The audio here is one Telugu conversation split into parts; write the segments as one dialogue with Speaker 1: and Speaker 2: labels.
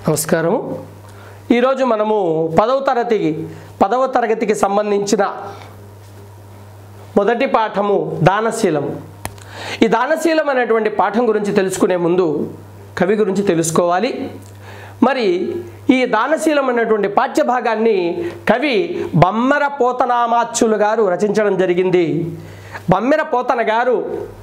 Speaker 1: నమస్కారం ఈరోజు మనము పదవ తరగతికి పదవ తరగతికి సంబంధించిన మొదటి పాఠము దానశీలం ఈ దానశీలం అనేటువంటి పాఠం గురించి తెలుసుకునే ముందు కవి గురించి తెలుసుకోవాలి మరి ఈ దానశీలం అనేటువంటి పాఠ్యభాగాన్ని కవి బమ్మెర పోతనామాచ్యులు గారు రచించడం జరిగింది బమ్మెర పోతన గారు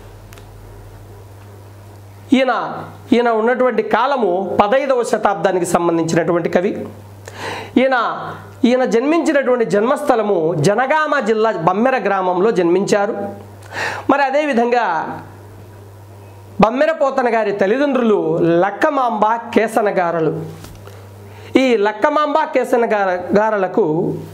Speaker 1: ఈయన ఈయన ఉన్నటువంటి కాలము పదైదవ శతాబ్దానికి సంబంధించినటువంటి కవి ఈయన ఈయన జన్మించినటువంటి జన్మస్థలము జనగామ జిల్లా బమ్మెర గ్రామంలో జన్మించారు మరి అదేవిధంగా బమ్మెరపోతన గారి తల్లిదండ్రులు లక్కమాంబ కేసన గారలు ఈ లక్కమాంబ కేసన గార గారలకు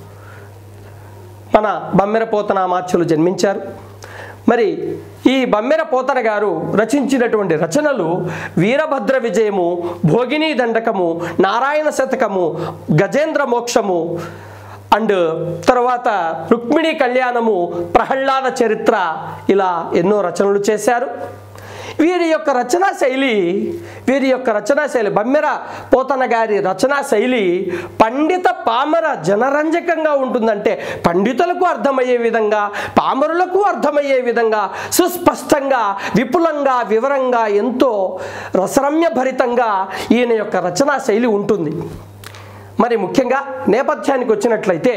Speaker 1: మన బమ్మెర పోతనామాచ్యులు జన్మించారు మరి ఈ బమ్మెర పోతన గారు రచించినటువంటి రచనలు వీరభద్ర విజయము భోగిని దండకము నారాయణ శతకము గజేంద్ర మోక్షము అండ్ తర్వాత రుక్మిణి కళ్యాణము ప్రహ్లాద చరిత్ర ఇలా ఎన్నో రచనలు చేశారు వీరి యొక్క రచనా శైలి వీరి యొక్క రచనా శైలి బమ్మెర పోతన గారి రచనా శైలి పండిత పామర జనరంజకంగా ఉంటుందంటే పండితులకు అర్థమయ్యే విధంగా పామరులకు అర్థమయ్యే విధంగా సుస్పష్టంగా విపులంగా వివరంగా ఎంతో రసరమ్య భరితంగా ఈయన యొక్క రచనా శైలి ఉంటుంది మరి ముఖ్యంగా నేపథ్యానికి వచ్చినట్లయితే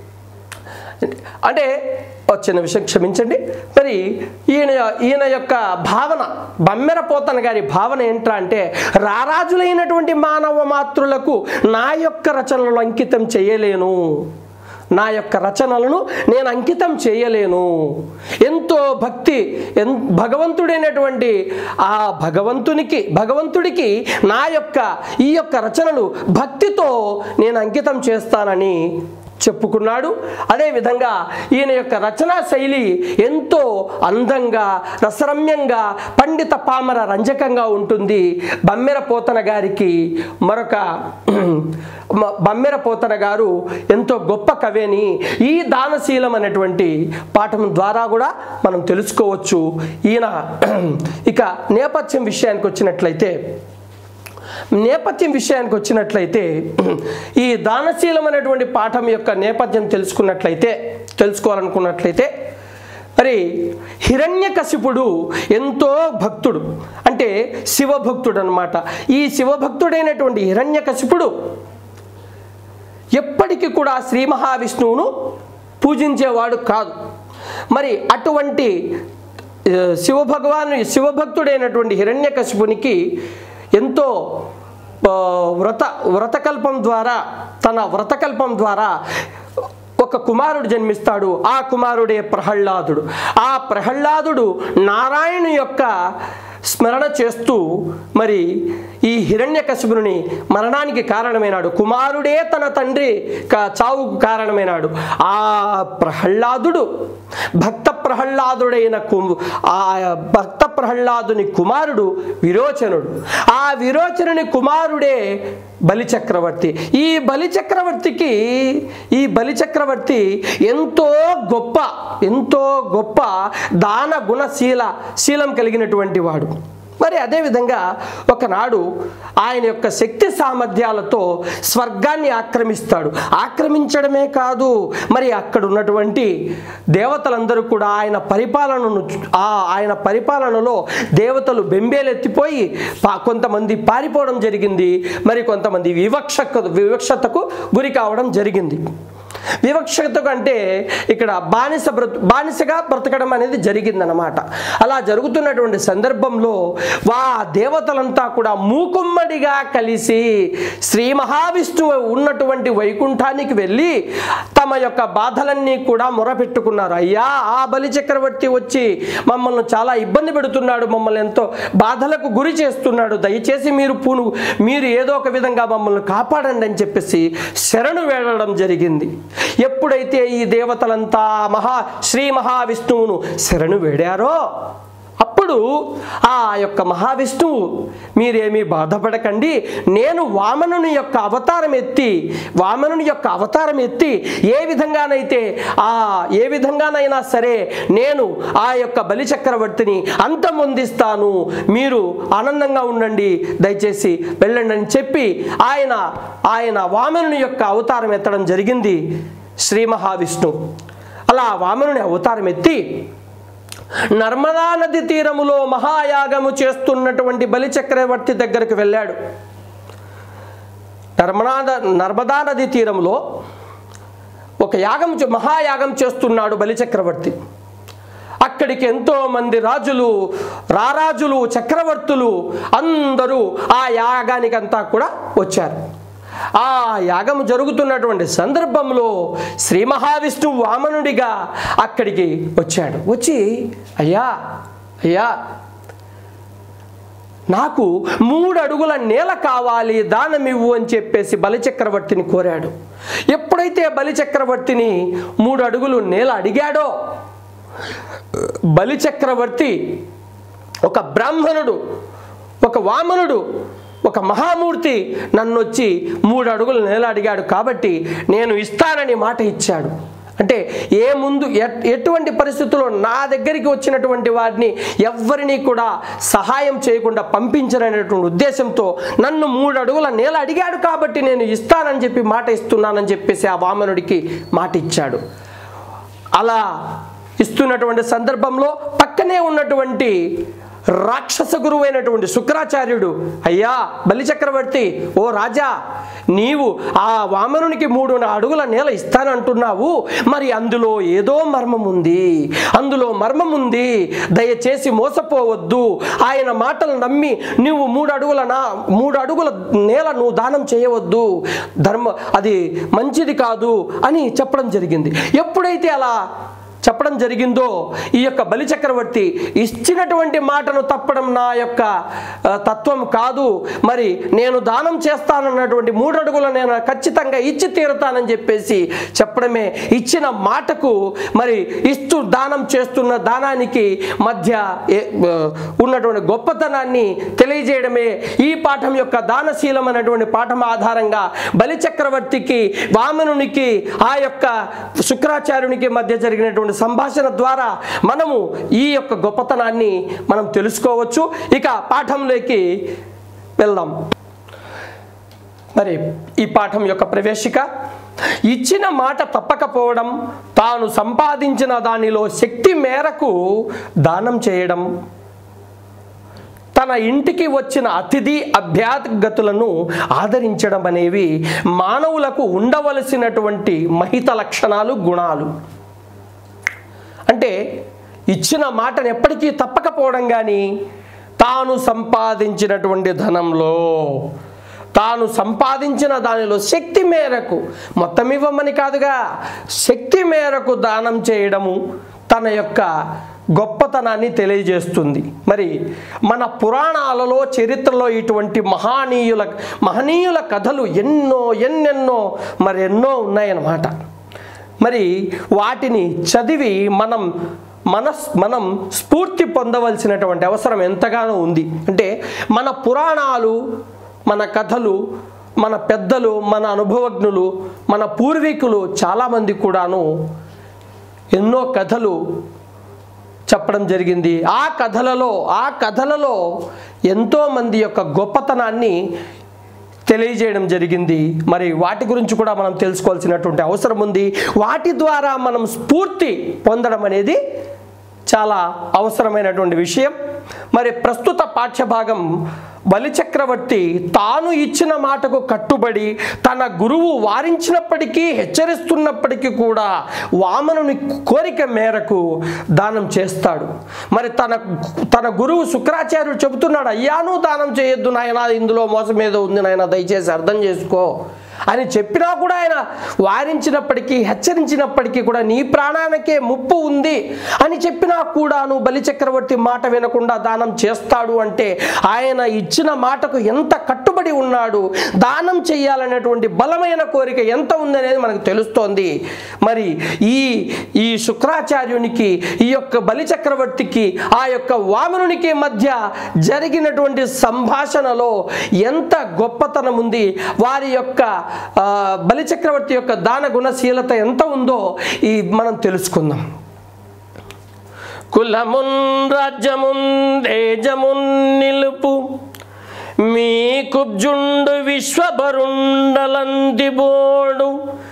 Speaker 1: అంటే ఒక చిన్న విషయం క్షమించండి మరి ఈయన ఈయన యొక్క భావన బమ్మెర పోతన గారి భావన ఏంట్రా అంటే రారాజులైనటువంటి మానవ మాతృలకు నా యొక్క రచనలను అంకితం చేయలేను నా యొక్క రచనలను నేను అంకితం చేయలేను ఎంతో భక్తి ఎన్ భగవంతుడైనటువంటి ఆ భగవంతునికి భగవంతుడికి నా యొక్క ఈ యొక్క రచనలు భక్తితో నేను అంకితం చేస్తానని చెప్పుకున్నాడు అదేవిధంగా ఈయన యొక్క రచనా శైలి ఎంతో అందంగా రసరమ్యంగా పండిత పామర రంజకంగా ఉంటుంది బమ్మెర పోతన గారికి మరొక మ- బమ్మెర పోతన గారు ఎంతో గొప్ప కవేని ఈ దానశీలం అనేటువంటి పాఠం ద్వారా కూడా మనం తెలుసుకోవచ్చు ఈయన ఇక నేపథ్యం విషయానికి వచ్చినట్లయితే నేపథ్యం విషయానికి వచ్చినట్లయితే ఈ దానశీలం అనేటువంటి పాఠం యొక్క నేపథ్యం తెలుసుకున్నట్లయితే తెలుసుకోవాలనుకున్నట్లయితే మరి హిరణ్యకశిపుడు ఎంతో భక్తుడు అంటే శివభక్తుడు అనమాట ఈ శివభక్తుడైనటువంటి హిరణ్యకశిపుడు ఎప్పటికీ కూడా శ్రీ మహావిష్ణువును పూజించేవాడు కాదు మరి అటువంటి ఆ, శివభగవాను శివభక్తుడైనటువంటి హిరణ్యకశిపునికి ఎంతో ఆ, వ్రత వ్రతకల్పం ద్వారా తన వ్రతకల్పం ద్వారా ఒక కుమారుడు జన్మిస్తాడు ఆ కుమారుడే ప్రహ్లాదుడు ఆ ప్రహ్లాదుడు నారాయణ యొక్క స్మరణ చేస్తూ మరి ఈ హిరణ్యకశిపుని మరణానికి కారణమైనాడు కుమారుడే తన తండ్రి క- చావుకు కారణమైనాడు ఆ ప్రహ్లాదుడు భక్త ప్రహ్లాదుడైన కు ఆ భక్త ప్రహ్లాదుని కుమారుడు విరోచనుడు ఆ విరోచనుని కుమారుడే బలిచక్రవర్తి ఈ బలిచక్రవర్తికి ఈ బలిచక్రవర్తి ఎంతో గొప్ప ఎంతో గొప్ప దాన గుణశీల శీలం కలిగినటువంటి వాడు మరి అదేవిధంగా ఒకనాడు ఆయన యొక్క శక్తి సామర్థ్యాలతో స్వర్గాన్ని ఆక్రమిస్తాడు ఆక్రమించడమే కాదు మరి అక్కడ ఉన్నటువంటి దేవతలందరూ కూడా ఆయన పరిపాలనను చూ- ఆ ఆయన పరిపాలనలో దేవతలు బెంబేలెత్తిపోయి పా- కొంతమంది పారిపోవడం జరిగింది మరి కొంతమంది వివక్షకు వివక్షతకు గురి కావడం జరిగింది వివక్షతకు అంటే ఇక్కడ బానిస బ్రతు బానిసగా బ్రతకడం అనేది జరిగిందనమాట అలా జరుగుతున్నటువంటి సందర్భంలో వా దేవతలంతా కూడా మూకుమ్మడిగా కలిసి శ్రీ మహావిష్ణువు ఉన్నటువంటి వైకుంఠానికి వెళ్ళి తమ యొక్క బాధలన్నీ కూడా మొరపెట్టుకున్నారు అయ్యా ఆ బలి చక్రవర్తి వచ్చి మమ్మల్ని చాలా ఇబ్బంది పెడుతున్నాడు మమ్మల్ని ఎంతో బాధలకు గురి చేస్తున్నాడు దయచేసి మీరు పూను మీరు ఏదో ఒక విధంగా మమ్మల్ని కాపాడండి అని చెప్పేసి శరణు వేడడం జరిగింది ఎప్పుడైతే ఈ దేవతలంతా మహా శ్రీ మహావిష్ణువును శరణు వేడారో అప్పుడు అప్పుడు ఆ యొక్క మహావిష్ణువు మీరేమీ బాధపడకండి నేను వామనుని యొక్క అవతారం ఎత్తి వామనుని యొక్క అవతారం ఎత్తి ఏ విధంగానైతే ఆ ఏ విధంగానైనా సరే నేను ఆ యొక్క బలి చక్రవర్తిని అంతమొందిస్తాను మీరు ఆనందంగా ఉండండి దయచేసి వెళ్ళండి అని చెప్పి ఆయన ఆయన వామనుని యొక్క అవతారం ఎత్తడం జరిగింది శ్రీ మహావిష్ణువు అలా వామనుని అవతారం ఎత్తి నర్మదా నది తీరములో మహాయాగము చేస్తున్నటువంటి బలి చక్రవర్తి దగ్గరికి వెళ్ళాడు నర్మదా నర్మదా నది తీరంలో ఒక యాగం చే- మహాయాగం చేస్తున్నాడు బలి చక్రవర్తి అక్కడికి ఎంతో మంది రాజులు రారాజులు చక్రవర్తులు అందరూ ఆ యాగానికంతా కూడా వచ్చారు ఆ యాగం జరుగుతున్నటువంటి సందర్భంలో శ్రీ మహావిష్ణువు వామనుడిగా అక్కడికి వచ్చాడు వచ్చి అయ్యా అయ్యా నాకు మూడు అడుగుల నేల కావాలి దానమివ్వు అని చెప్పేసి బలిచక్రవర్తిని కోరాడు ఎప్పుడైతే బలిచక్రవర్తిని మూడు అడుగులు నేల అడిగాడో బలిచక్రవర్తి ఒక బ్రాహ్మణుడు ఒక వామనుడు ఒక మహామూర్తి నన్ను వచ్చి మూడు అడుగులు నేల అడిగాడు కాబట్టి నేను ఇస్తానని మాట ఇచ్చాడు అంటే ఏ ముందు ఎట్- ఎటువంటి పరిస్థితుల్లో నా దగ్గరికి వచ్చినటువంటి వారిని ఎవ్వరినీ కూడా సహాయం చేయకుండా పంపించననేటువంటి ఉద్దేశంతో నన్ను మూడు అడుగుల నేల అడిగాడు కాబట్టి నేను ఇస్తానని చెప్పి మాట ఇస్తున్నానని చెప్పేసి ఆ వామనుడికి మాట ఇచ్చాడు అలా ఇస్తున్నటువంటి సందర్భంలో పక్కనే ఉన్నటువంటి రాక్షస గురువు అయినటువంటి శుక్రాచార్యుడు అయ్యా బలిచక్రవర్తి ఓ రాజా నీవు ఆ వామనునికి మూడు అడుగుల నేల ఇస్తానంటున్నావు మరి అందులో ఏదో మర్మం ఉంది అందులో మర్మం ఉంది దయచేసి మోసపోవద్దు ఆయన మాటలు నమ్మి నువ్వు మూడు అడుగుల నా మూడు అడుగుల నేల నువ్వు దానం చేయవద్దు ధర్మ అది మంచిది కాదు అని చెప్పడం జరిగింది ఎప్పుడైతే అలా చెప్పడం జరిగిందో ఈ యొక్క బలి చక్రవర్తి ఇచ్చినటువంటి మాటను తప్పడం నా యొక్క ఆ, తత్వం కాదు మరి నేను దానం చేస్తానన్నటువంటి మూడు అడుగుల నేను ఖచ్చితంగా ఇచ్చి తీరుతానని చెప్పేసి చెప్పడమే ఇచ్చిన మాటకు మరి ఇస్తూ దానం చేస్తున్న దానానికి మధ్య ఏ- ఆ, ఉన్నటువంటి గొప్పతనాన్ని తెలియజేయడమే ఈ పాఠం యొక్క దానశీలం అనేటువంటి పాఠం ఆధారంగా బలి చక్రవర్తికి వామనునికి ఆ యొక్క శుక్రాచార్యునికి మధ్య జరిగినటువంటి సంభాషణ ద్వారా మనము ఈ యొక్క గొప్పతనాన్ని మనం తెలుసుకోవచ్చు ఇక పాఠంలోకి వెళ్దాం మరి ఈ పాఠం యొక్క ప్రవేశిక ఇచ్చిన మాట తప్పకపోవడం తాను సంపాదించిన దానిలో శక్తి మేరకు దానం చేయడం తన ఇంటికి వచ్చిన అతిథి అభ్యాగతులను ఆదరించడం అనేవి మానవులకు ఉండవలసినటువంటి మహిత లక్షణాలు గుణాలు అంటే ఇచ్చిన మాటను ఎప్పటికీ తప్పకపోవడం కానీ తాను సంపాదించినటువంటి ధనంలో తాను సంపాదించిన దానిలో శక్తి మేరకు మొత్తం ఇవ్వమని కాదుగా శక్తి మేరకు దానం చేయడము తన యొక్క గొప్పతనాన్ని తెలియజేస్తుంది మరి మన పురాణాలలో చరిత్రలో ఇటువంటి మహానీయుల మహనీయుల కథలు ఎన్నో ఎన్నెన్నో మరి ఎన్నో ఉన్నాయన్నమాట మరి వాటిని చదివి మనం మన మనం స్ఫూర్తి పొందవలసినటువంటి అవసరం ఎంతగానో ఉంది అంటే మన పురాణాలు మన కథలు మన పెద్దలు మన అనుభవజ్ఞులు మన పూర్వీకులు చాలామంది కూడాను ఎన్నో కథలు చెప్పడం జరిగింది ఆ కథలలో ఆ కథలలో ఎంతోమంది యొక్క గొప్పతనాన్ని తెలియజేయడం జరిగింది మరి వాటి గురించి కూడా మనం తెలుసుకోవాల్సినటువంటి అవసరం ఉంది వాటి ద్వారా మనం స్ఫూర్తి పొందడం అనేది చాలా అవసరమైనటువంటి విషయం మరి ప్రస్తుత పాఠ్యభాగం బలిచక్రవర్తి తాను ఇచ్చిన మాటకు కట్టుబడి తన గురువు వారించినప్పటికీ హెచ్చరిస్తున్నప్పటికీ కూడా వామనుని కోరిక మేరకు దానం చేస్తాడు మరి తన తన గురువు శుక్రాచార్యుడు చెబుతున్నాడు అయ్యాను దానం చేయొద్దు నాయన ఇందులో మోసం ఏదో ఉంది నాయన దయచేసి అర్థం చేసుకో అని చెప్పినా కూడా ఆయన వారించినప్పటికీ హెచ్చరించినప్పటికీ కూడా నీ ప్రాణానికే ముప్పు ఉంది అని చెప్పినా కూడా నువ్వు బలిచక్రవర్తి మాట వినకుండా దానం చేస్తాడు అంటే ఆయన ఇచ్చిన మాటకు ఎంత కట్టుబడి కట్టుబడి ఉన్నాడు దానం చేయాలనేటువంటి బలమైన కోరిక ఎంత ఉందనేది మనకు తెలుస్తోంది మరి ఈ ఈ శుక్రాచార్యునికి ఈ యొక్క బలి చక్రవర్తికి ఆ యొక్క వామనునికి మధ్య జరిగినటువంటి సంభాషణలో ఎంత గొప్పతనం ఉంది వారి యొక్క ఆ, బలి చక్రవర్తి యొక్క దాన గుణశీలత ఎంత ఉందో ఈ మనం తెలుసుకుందాం కులమున్ రాజ్యమున్ తేజమున్ నిలుపు మీ కుబ్జుండు విశ్వభరుండలందిబోడు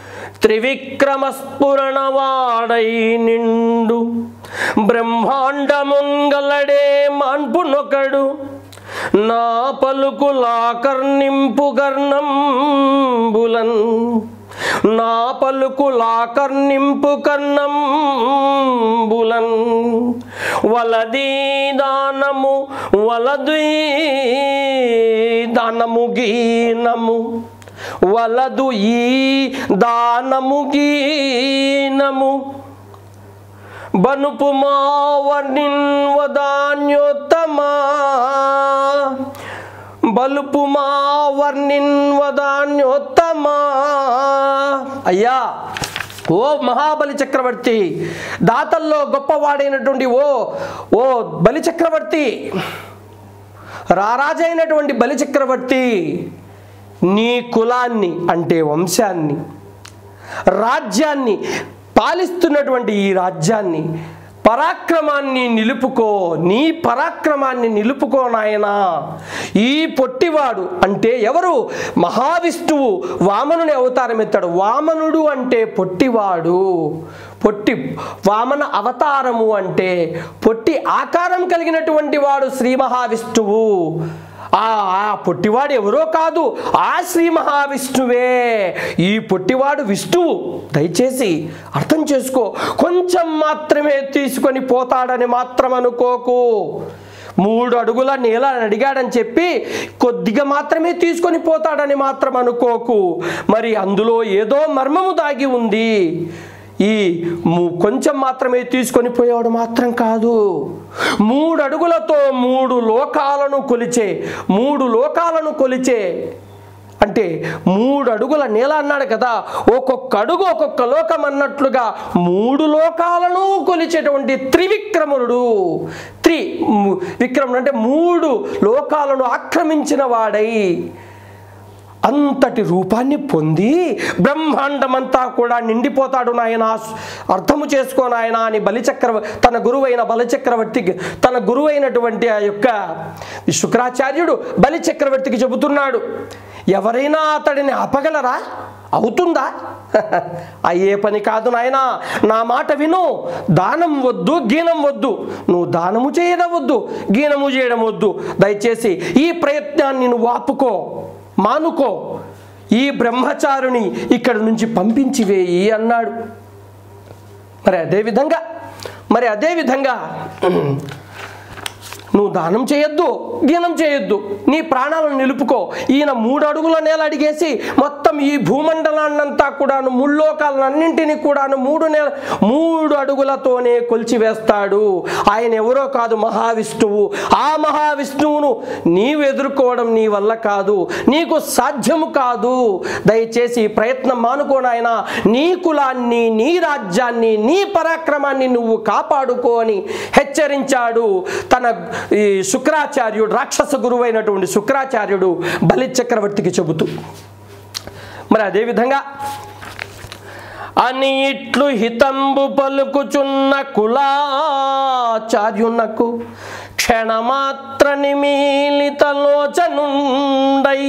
Speaker 1: త్రివిక్రమస్ఫురణవాడై నిండు బ్రహ్మాండముంగలడే మాన్పునొకడు నా పలుకులాకర్నింపు గర్ణంబులన్ నా పలుకులాకర్నింపు కర్ణంబులన్ వలదీ దానము వలదీ దానము గీనము వలదు ఈ దానము గీనము బనుపు మా వర్ణిన్ వదాన్యోత్తమా బలుపు మా వర్ణిన్ వదాన్యోత్తమా అయ్యా ఓ మహాబలి చక్రవర్తి దాతల్లో గొప్పవాడైనటువంటి ఓ ఓ బలి చక్రవర్తి రారాజైనటువంటి బలి చక్రవర్తి నీ కులాన్ని అంటే వంశాన్ని రాజ్యాన్ని పాలిస్తున్నటువంటి ఈ రాజ్యాన్ని పరాక్రమాన్ని నిలుపుకో నీ పరాక్రమాన్ని నిలుపుకో నాయనా ఈ పొట్టివాడు అంటే ఎవరు మహావిష్ణువు వామనుని అవతారం ఎత్తాడు వామనుడు అంటే పొట్టివాడు పొట్టి వామన అవతారము అంటే పొట్టి ఆకారం కలిగినటువంటి వాడు శ్రీ మహావిష్ణువు ఆ ఆ పొట్టివాడు ఎవరో కాదు ఆ శ్రీ మహావిష్ణువే ఈ పొట్టివాడు విష్ణువు దయచేసి అర్థం చేసుకో కొంచెం మాత్రమే తీసుకొని పోతాడని మాత్రం అనుకోకు మూడు అడుగుల నేల అడిగాడని చెప్పి కొద్దిగా మాత్రమే తీసుకొని పోతాడని మాత్రం అనుకోకు మరి అందులో ఏదో మర్మము దాగి ఉంది ఈ ము- కొంచెం మాత్రమే తీసుకొని పోయేవాడు మాత్రం కాదు మూడు అడుగులతో మూడు లోకాలను కొలిచే మూడు లోకాలను కొలిచే అంటే మూడు అడుగుల నేల అన్నాడు కదా ఒక్కొక్క అడుగు ఒక్కొక్క లోకం అన్నట్లుగా మూడు లోకాలను కొలిచేటువంటి త్రివిక్రముడు త్రి ము- విక్రముడు అంటే మూడు లోకాలను ఆక్రమించిన వాడై అంతటి రూపాన్ని పొంది బ్రహ్మాండమంతా కూడా నిండిపోతాడు నాయన అర్థము చేసుకో నాయన అని బలిచక్ర తన గురువైన బలిచక్రవర్తికి తన గురువైనటువంటి ఆ యొక్క శుక్రాచార్యుడు బలిచక్రవర్తికి చెబుతున్నాడు ఎవరైనా అతడిని ఆపగలరా అవుతుందా అయ్యే పని కాదు నాయనా నా మాట విను దానం వద్దు గీనం వద్దు నువ్వు దానము చేయడం వద్దు గీనము చేయడం వద్దు దయచేసి ఈ ప్రయత్నాన్ని నువ్వు ఆపుకో మానుకో ఈ బ్రహ్మచారుని ఇక్కడ నుంచి పంపించి వేయి అన్నాడు మరి అదేవిధంగా మరి అదేవిధంగా నువ్వు దానం చేయొద్దు గీనం చేయొద్దు నీ ప్రాణాలను నిలుపుకో ఈయన మూడు అడుగుల నేల అడిగేసి మొత్తం ఈ భూమండలాన్నంతా కూడాను ముల్లోకాలన్నింటినీ కూడాను మూడు నేల మూడు అడుగులతోనే కొల్చివేస్తాడు ఆయన ఎవరో కాదు మహావిష్ణువు ఆ మహావిష్ణువును నీవు ఎదుర్కోవడం నీ వల్ల కాదు నీకు సాధ్యము కాదు దయచేసి ఈ ప్రయత్నం మానుకోనాయన నీ కులాన్ని నీ రాజ్యాన్ని నీ పరాక్రమాన్ని నువ్వు కాపాడుకో అని హెచ్చరించాడు తన ఈ శుక్రాచార్యుడు రాక్షస గురువైనటువంటి శుక్రాచార్యుడు బలి చక్రవర్తికి చెబుతూ మరి అదేవిధంగా అని ఇట్లు హితంబు పలుకుచున్న కులాచార్యునకు క్షణమాత్ర నిమీలిత లోచనుండై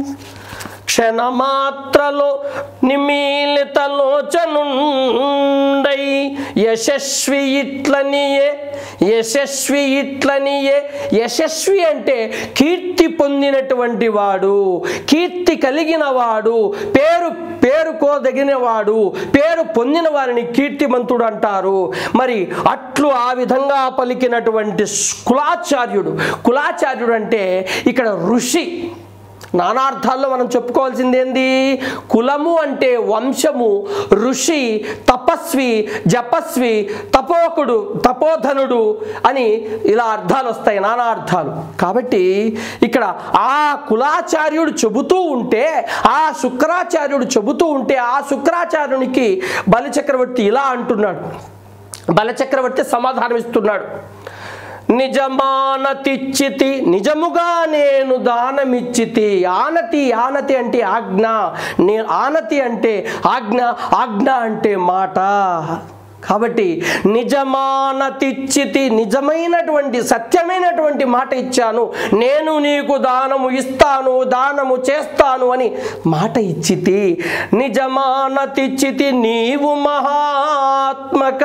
Speaker 1: క్షణమాత్రలో నిమీలిత లోచనుండై యశస్వి ఇట్లనియే యశస్వి ఇట్లనియే యశస్వి అంటే కీర్తి పొందినటువంటి వాడు కీర్తి కలిగిన వాడు పేరు పేరుకోదగిన వాడు పేరు పొందిన వారిని కీర్తిమంతుడు అంటారు మరి అట్లు ఆ విధంగా పలికినటువంటి కులాచార్యుడు కులాచార్యుడు అంటే ఇక్కడ ఋషి నానార్థాల్లో మనం చెప్పుకోవాల్సింది ఏంది కులము అంటే వంశము ఋషి తపస్వి జపస్వి తపోకుడు తపోధనుడు అని ఇలా అర్థాలు వస్తాయి నానా అర్థాలు కాబట్టి ఇక్కడ ఆ కులాచార్యుడు చెబుతూ ఉంటే ఆ శుక్రాచార్యుడు చెబుతూ ఉంటే ఆ శుక్రాచార్యునికి బలిచక్రవర్తి ఇలా అంటున్నాడు బలచక్రవర్తి సమాధానం ఇస్తున్నాడు నిజమానతిచ్చితి నిజముగా నేను దానమిచ్చితి ఆనతి ఆనతి అంటే ఆజ్ఞ నే ఆనతి అంటే ఆజ్ఞ ఆజ్ఞ అంటే మాట కాబట్టి నిజమానతిచ్చితి నిజమైనటువంటి సత్యమైనటువంటి మాట ఇచ్చాను నేను నీకు దానము ఇస్తాను దానము చేస్తాను అని మాట ఇచ్చితి నిజమానతిచ్చితి నీవు మహాత్మక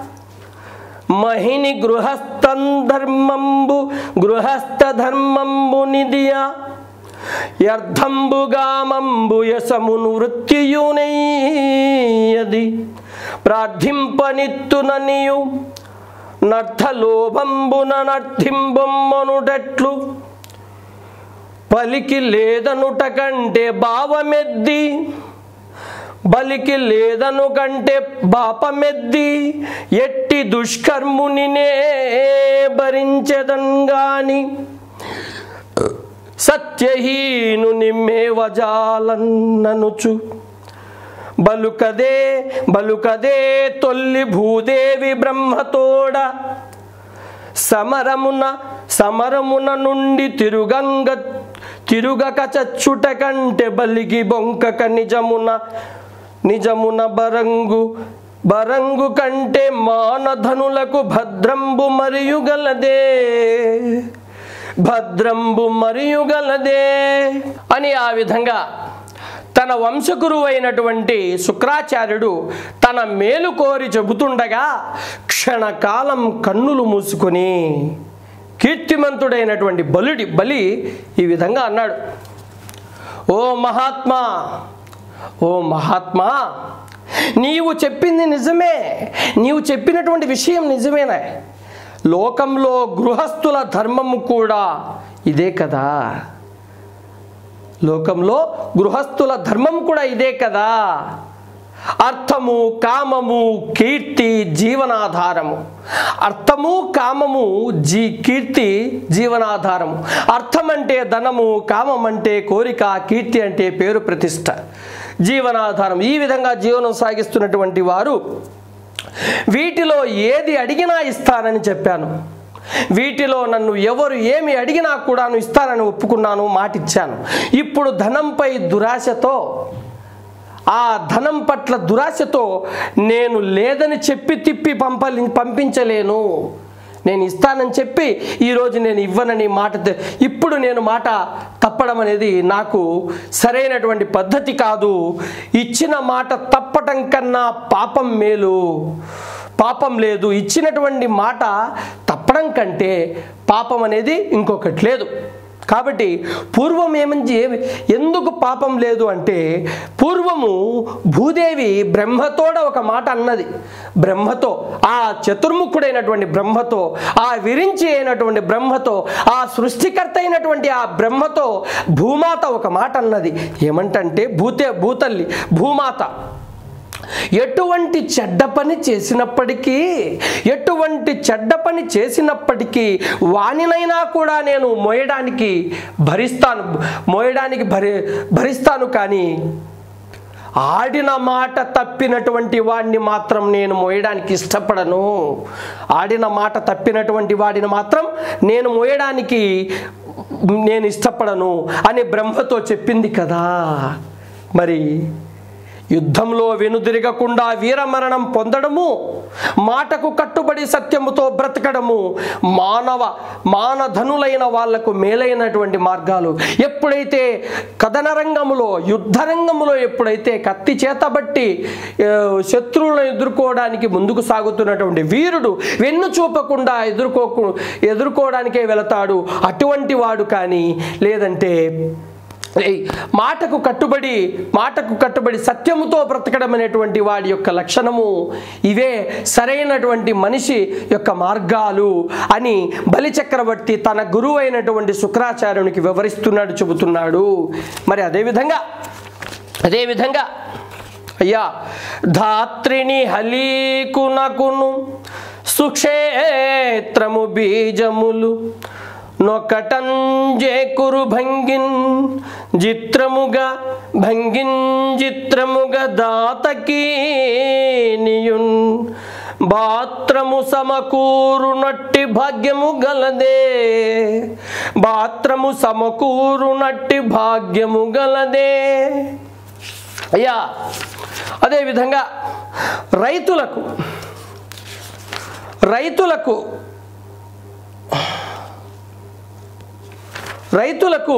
Speaker 1: మహిని గృహస్థం ధర్మంబు గృహస్థ ధర్మంబు నిదియ యర్థంబుగామంబు యసమును వృత్తియునయ్యది ప్రార్థింపనిత్తుననియు నర్థలోభంబున నర్థింబొమ్మనుటట్లు పలికి లేదనుట కంటే భావమెద్ది బలికి లేదను కంటే బాపమెద్ది ఎట్టి దుష్కర్మునినే భరించెదంగాని సత్యహీను నిమ్మే వజాలన్ననుచు బలుకదే బలుకదే తొల్లి భూదేవి బ్రహ్మతోడ సమరమున సమరమున నుండి తిరుగంగ తిరుగక చచ్చుట కంటే బలిగి బొంకక నిజమున నిజమున బరంగు బరంగు కంటే మానధనులకు భద్రంబు మరియు గలదే భద్రంబు మరియు గలదే అని ఆ విధంగా తన వంశగురువు అయినటువంటి శుక్రాచార్యుడు తన మేలు కోరి చెబుతుండగా క్షణకాలం కన్నులు మూసుకొని కీర్తిమంతుడైనటువంటి బలుడి బలి ఈ విధంగా అన్నాడు ఓ మహాత్మా ఓ మహాత్మా నీవు చెప్పింది నిజమే నీవు చెప్పినటువంటి విషయం నిజమేనా లోకంలో గృహస్థుల ధర్మము కూడా ఇదే కదా లోకంలో గృహస్థుల ధర్మం కూడా ఇదే కదా అర్థము కామము కీర్తి జీవనాధారము అర్థము కామము జీ కీర్తి జీవనాధారము అర్థం అంటే ధనము కామం అంటే కోరిక కీర్తి అంటే పేరు ప్రతిష్ట జీవనాధారం ఈ విధంగా జీవనం సాగిస్తున్నటువంటి వారు వీటిలో ఏది అడిగినా ఇస్తానని చెప్పాను వీటిలో నన్ను ఎవరు ఏమి అడిగినా కూడాను ఇస్తానని ఒప్పుకున్నాను మాటిచ్చాను ఇప్పుడు ధనంపై దురాశతో ఆ ధనం పట్ల దురాశతో నేను లేదని చెప్పి తిప్పి పంపలి పంపించలేను నేను ఇస్తానని చెప్పి ఈరోజు నేను ఇవ్వనని మాట తె- ఇప్పుడు నేను మాట తప్పడం అనేది నాకు సరైనటువంటి పద్ధతి కాదు ఇచ్చిన మాట తప్పటం కన్నా పాపం మేలు పాపం లేదు ఇచ్చినటువంటి మాట తప్పడం కంటే పాపం అనేది ఇంకొకటి లేదు కాబట్టి పూర్వం ఏమని ఏమి ఎందుకు పాపం లేదు అంటే పూర్వము భూదేవి బ్రహ్మతోడ ఒక మాట అన్నది బ్రహ్మతో ఆ చతుర్ముఖుడైనటువంటి బ్రహ్మతో ఆ విరించి అయినటువంటి బ్రహ్మతో ఆ సృష్టికర్త అయినటువంటి ఆ బ్రహ్మతో భూమాత ఒక మాట అన్నది ఏమంటంటే భూతే భూతల్లి భూమాత ఎటువంటి చెడ్డ పని చేసినప్పటికీ ఎటువంటి చెడ్డ పని చేసినప్పటికీ వానినైనా కూడా నేను మోయడానికి భరిస్తాను మోయడానికి భరి భరిస్తాను కానీ ఆడిన మాట తప్పినటువంటి వాడిని మాత్రం నేను మోయడానికి ఇష్టపడను ఆడిన మాట తప్పినటువంటి వాడిని మాత్రం నేను మోయడానికి నేను ఇష్టపడను అని బ్రహ్మతో చెప్పింది కదా మరి యుద్ధంలో వెనుదిరగకుండా వీరమరణం పొందడము మాటకు కట్టుబడి సత్యముతో బ్రతకడము మానవ మానధనులైన వాళ్లకు మేలైనటువంటి మార్గాలు ఎప్పుడైతే కథన రంగములో యుద్ధ రంగములో ఎప్పుడైతే కత్తి చేతబట్టి ఆ, శత్రువులను ఎదుర్కోవడానికి ముందుకు సాగుతున్నటువంటి వీరుడు వెన్ను చూపకుండా ఎదుర్కోకు ఎదుర్కోవడానికే వెళతాడు అటువంటి వాడు కానీ లేదంటే ఏయ్, మాటకు కట్టుబడి మాటకు కట్టుబడి సత్యముతో బ్రతకడం అనేటువంటి వాడి యొక్క లక్షణము ఇవే సరైనటువంటి మనిషి యొక్క మార్గాలు అని బలి చక్రవర్తి తన గురువు అయినటువంటి శుక్రాచార్యునికి వివరిస్తున్నాడు చెబుతున్నాడు మరి అదేవిధంగా అదేవిధంగా అయ్యా ధాత్రిని హలీకునకును సుక్షేత్రము బీజములు నొకటంజేకురు భంగిన్ చిత్రముగా భంగిన్ చిత్రముగా దాతకీ నియున్ బాత్రము సమకూరునట్టి భాగ్యము గలదే బాత్రము సమకూరునట్టి భాగ్యము గలదే అయ్యా అదేవిధంగా రైతులకు రైతులకు రైతులకు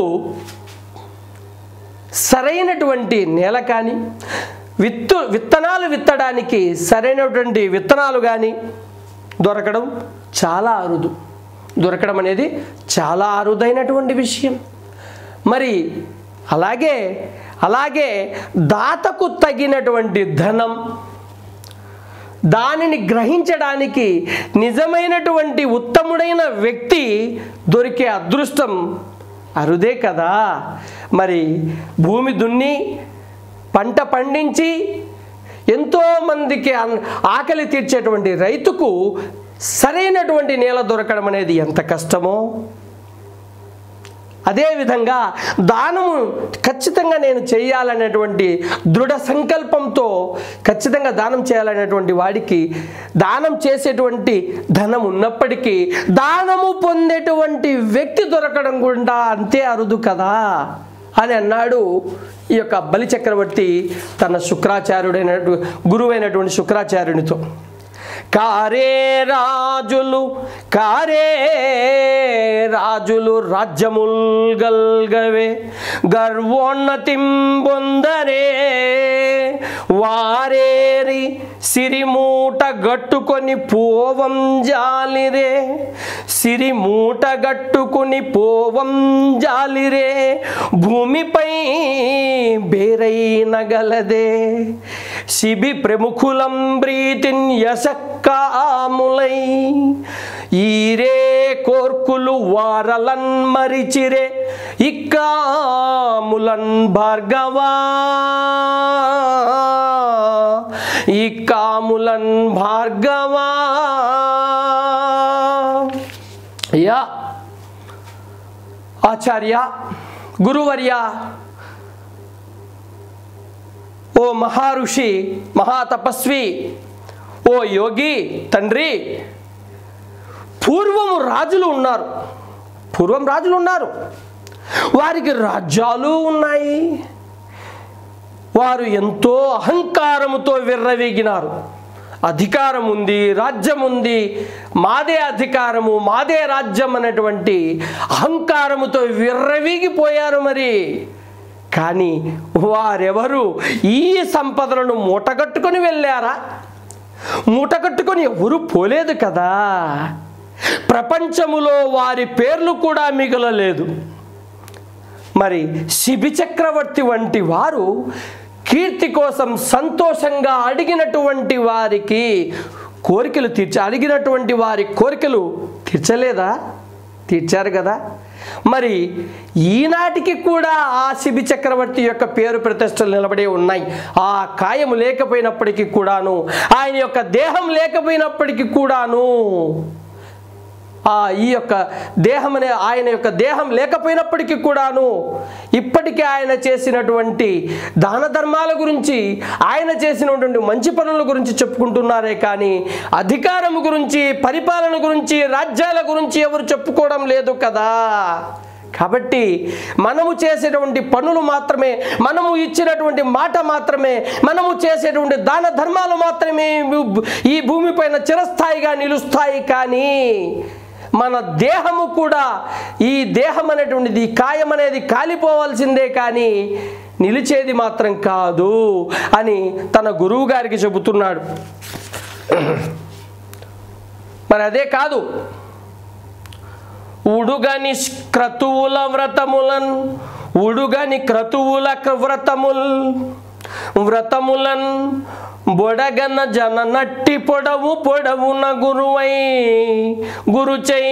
Speaker 1: సరైనటువంటి నేల కానీ విత్తు విత్తనాలు విత్తడానికి సరైనటువంటి విత్తనాలు కానీ దొరకడం చాలా అరుదు దొరకడం అనేది చాలా అరుదైనటువంటి విషయం మరి అలాగే అలాగే దాతకు తగినటువంటి ధనం దానిని గ్రహించడానికి నిజమైనటువంటి ఉత్తముడైన వ్యక్తి దొరికే అదృష్టం అరుదే కదా మరి భూమి దున్ని పంట పండించి ఎంతోమందికి అన్- ఆకలి తీర్చేటువంటి రైతుకు సరైనటువంటి నేల దొరకడం అనేది ఎంత కష్టమో అదేవిధంగా దానము ఖచ్చితంగా నేను చేయాలనేటువంటి దృఢ సంకల్పంతో ఖచ్చితంగా దానం చేయాలనేటువంటి వాడికి దానం చేసేటువంటి ధనం ఉన్నప్పటికీ దానము పొందేటువంటి వ్యక్తి దొరకడం కూడా అంతే అరుదు కదా అని అన్నాడు ఈ యొక్క బలి చక్రవర్తి తన శుక్రాచార్యుడైన గురువైనటువంటి శుక్రాచార్యునితో కారే రాజులు కారే రాజులు రాజ్యముల్ గల్గవే గర్వోన్నతిం పొందరే వారేరి సిరిమూట గట్టుకొని పోవం జాలిరే సిరిమూట గట్టుకుని పోవం జాలిరే భూమిపై బేరైనగలదే శిబి ప్రముఖులం ప్రీతిన్ యశక్కాములై ఈరే కోర్కులు వారలన్ మరిచిరే ఇక్కాములన్ భార్గవా ఇక్కాములన్ భార్గవా అయ్యా ఆచార్య గురువర్య ఓ మహారుషి మహాతపస్వి ఓ యోగి తండ్రి పూర్వము రాజులు ఉన్నారు పూర్వం రాజులు ఉన్నారు వారికి రాజ్యాలు ఉన్నాయి వారు ఎంతో అహంకారముతో విర్రవీగినారు అధికారం ఉంది రాజ్యం ఉంది మాదే అధికారము మాదే రాజ్యం అనేటువంటి అహంకారముతో విర్రవీగిపోయారు మరి కానీ వారెవరు ఈ సంపదలను మూటగట్టుకొని వెళ్ళారా మూటగట్టుకొని ఎవరు పోలేదు కదా ప్రపంచములో వారి పేర్లు కూడా మిగలలేదు మరి శిబి చక్రవర్తి వంటి వారు కీర్తి కోసం సంతోషంగా అడిగినటువంటి వారికి కోరికలు తీర్చ అడిగినటువంటి వారి కోరికలు తీర్చలేదా తీర్చారు కదా మరి ఈనాటికి కూడా ఆ శిబి చక్రవర్తి యొక్క పేరు ప్రతిష్టలు నిలబడే ఉన్నాయి ఆ కాయము లేకపోయినప్పటికీ కూడాను ఆయన యొక్క దేహం లేకపోయినప్పటికీ కూడాను ఆ ఈ యొక్క దేహం అనే ఆయన యొక్క దేహం లేకపోయినప్పటికీ కూడాను ఇప్పటికీ ఆయన చేసినటువంటి దాన ధర్మాల గురించి ఆయన చేసినటువంటి మంచి పనుల గురించి చెప్పుకుంటున్నారే కానీ అధికారం గురించి పరిపాలన గురించి రాజ్యాల గురించి ఎవరు చెప్పుకోవడం లేదు కదా కాబట్టి మనము చేసేటువంటి పనులు మాత్రమే మనము ఇచ్చినటువంటి మాట మాత్రమే మనము చేసేటువంటి దాన ధర్మాలు మాత్రమే ఈ భూమిపైన చిరస్థాయిగా నిలుస్తాయి కానీ మన దేహము కూడా ఈ దేహం అనేటువంటిది ఈ కాయం అనేది కాలిపోవాల్సిందే కానీ నిలిచేది మాత్రం కాదు అని తన గురువు గారికి చెబుతున్నాడు మరి అదే కాదు ఉడుగ నిష్క్రతువుల వ్రతములన్ ఉడుగని క్రతువుల వ్రతముల్ వ్రతములన్ బొడగన జన నట్టి పొడవు పొడవున గురువై గురుచై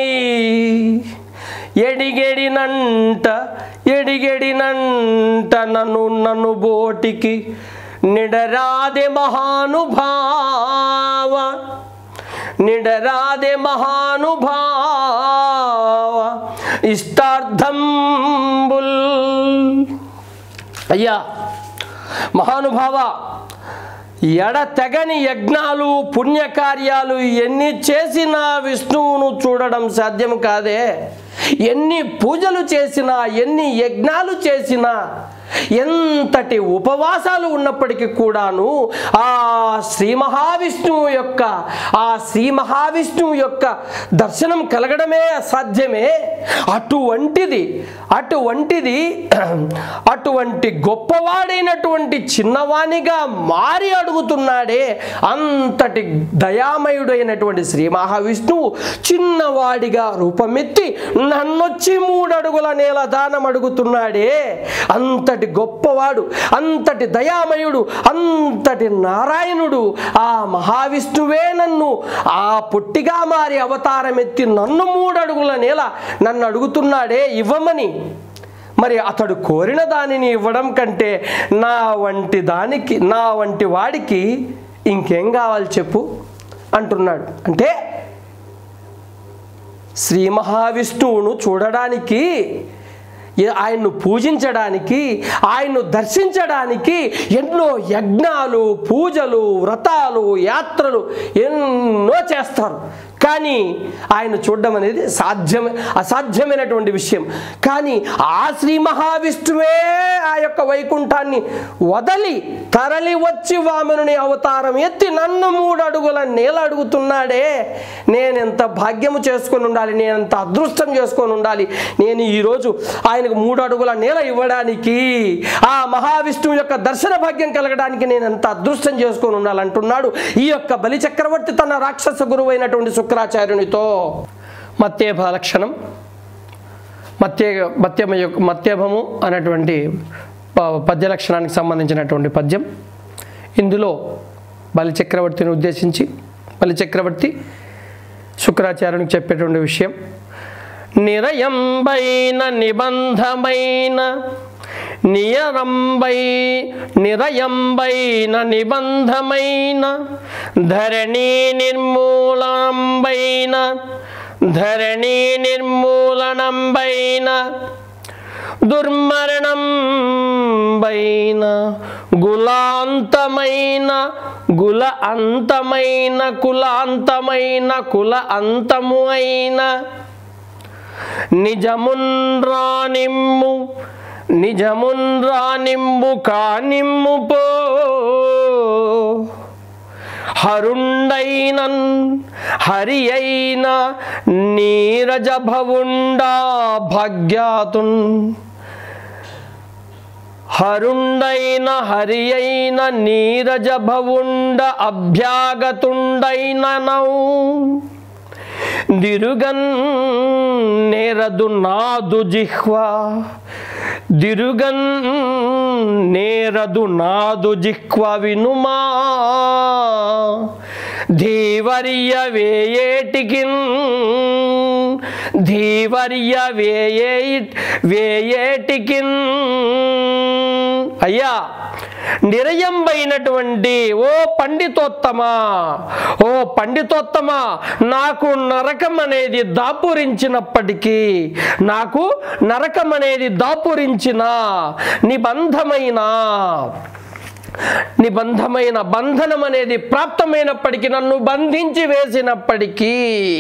Speaker 1: ఎడిగెడినంట ఎడిగెడినంట నన్ను నన్ను బోటికి నిడరాదే మహానుభావ నిడరాదే మహానుభావ ఇష్టార్థంబుల్ అయ్యా మహానుభావ ఎడతెగని యజ్ఞాలు పుణ్యకార్యాలు ఎన్ని చేసినా విష్ణువును చూడడం సాధ్యం కాదే ఎన్ని పూజలు చేసినా ఎన్ని యజ్ఞాలు చేసినా ఎంతటి ఉపవాసాలు ఉన్నప్పటికీ కూడాను ఆ శ్రీ మహావిష్ణువు యొక్క ఆ శ్రీ మహావిష్ణువు యొక్క దర్శనం కలగడమే అసాధ్యమే అటువంటిది అటువంటిది అటువంటి గొప్పవాడైనటువంటి చిన్నవానిగా మారి అడుగుతున్నాడే అంతటి దయామయుడైనటువంటి శ్రీ మహావిష్ణువు చిన్నవాడిగా రూపమెత్తి నన్నొచ్చి మూడు అడుగుల నేల దానం అడుగుతున్నాడే అంతటి గొప్పవాడు అంతటి దయామయుడు అంతటి నారాయణుడు ఆ మహావిష్ణువే నన్ను ఆ పొట్టిగా మారి అవతారం ఎత్తి నన్ను మూడు అడుగుల నేల నన్ను అడుగుతున్నాడే ఇవ్వమని మరి అతడు కోరిన దానిని ఇవ్వడం కంటే నా వంటి దానికి నా వంటి వాడికి ఇంకేం కావాలి చెప్పు అంటున్నాడు అంటే శ్రీ మహావిష్ణువును చూడడానికి ఏ- ఆయన్ను పూజించడానికి ఆయన్ను దర్శించడానికి ఎన్నో యజ్ఞాలు పూజలు వ్రతాలు యాత్రలు ఎన్నో చేస్తారు కానీ ఆయన చూడడం అనేది సాధ్యం అసాధ్యమైనటువంటి విషయం కానీ ఆ శ్రీ మహావిష్ణువే ఆ యొక్క వైకుంఠాన్ని వదలి తరలి వచ్చి వామనుని అవతారం ఎత్తి నన్ను మూడు అడుగుల నేల అడుగుతున్నాడే నేను ఎంత భాగ్యము చేసుకొని ఉండాలి నేను ఎంత అదృష్టం చేసుకొని ఉండాలి నేను ఈరోజు ఆయనకు మూడు అడుగుల నేల ఇవ్వడానికి ఆ మహావిష్ణువు యొక్క దర్శన భాగ్యం కలగడానికి నేను ఎంత అదృష్టం చేసుకొని ఉండాలంటున్నాడు ఈ యొక్క బలి చక్రవర్తి తన రాక్షస గురువైనటువంటి శుక్రాచార్యునితో మత్యేభ లక్షణం మత్య మత్యమ యొక్క మత్యభము అనేటువంటి ప- పద్య లక్షణానికి సంబంధించినటువంటి పద్యం ఇందులో బలి చక్రవర్తిని ఉద్దేశించి బలి చక్రవర్తి శుక్రాచార్యునికి చెప్పేటువంటి విషయం నిరయంబైన నిబంధమైన నియరంబై నిరయంబైన నిబంధమైన ధరణి నిర్మూలనంబైన ధరణి నిర్మూలనంబైన దుర్మరణం బైన గులాంతమైన గుల అంతమైన కులాంతమైన కుల అంతము అయిన నిజమున్ రానిమ్ము నిజమున్ రానిమ్ము కానిమ్ము పో హరుండైనన్ హరి అయిన నీరజ భవుండా భాగ్యాతున్ హరుండైన హరి అయిన నీరజ భవుండ అభ్యాగతుండైన నౌ దిరుగన్ నేరదు నాదు జిహ్వ దిరుగన్ నేరదు నాదు జిహ్వ వినుమా ధీవర్య వేయేటికిన్ ధీవర్య వేయే వేయేటికిన్ అయ్యా నిరయంబైనటువంటి ఓ పండితోత్తమా ఓ పండితోత్తమా నాకు నరకం అనేది దాపురించినప్పటికీ నాకు నరకం అనేది దాపురించిన నిబంధమైన నిబంధమైన బంధనం అనేది ప్రాప్తమైనప్పటికీ నన్ను బంధించి వేసినప్పటికీ